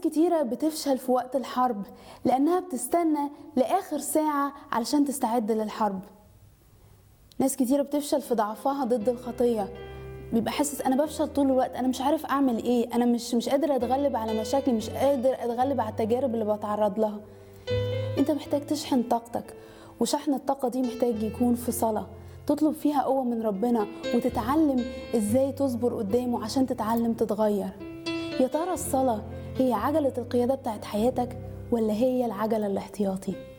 كتيرة بتفشل في وقت الحرب لأنها بتستنى لآخر ساعة علشان تستعد للحرب ناس كتيرة بتفشل في ضعفها ضد الخطية بيبقى حاسس انا بفشل طول الوقت انا مش عارف اعمل ايه انا مش مش قادر اتغلب على مشاكلي مش قادر اتغلب على التجارب اللي بتعرض لها انت محتاج تشحن طاقتك وشحن الطاقة دي محتاج يكون في صلاة تطلب فيها قوة من ربنا وتتعلم ازاي تصبر قدامه عشان تتعلم تتغير يا ترى الصلاة هي عجلة القيادة بتاعت حياتك ولا هي العجلة الاحتياطي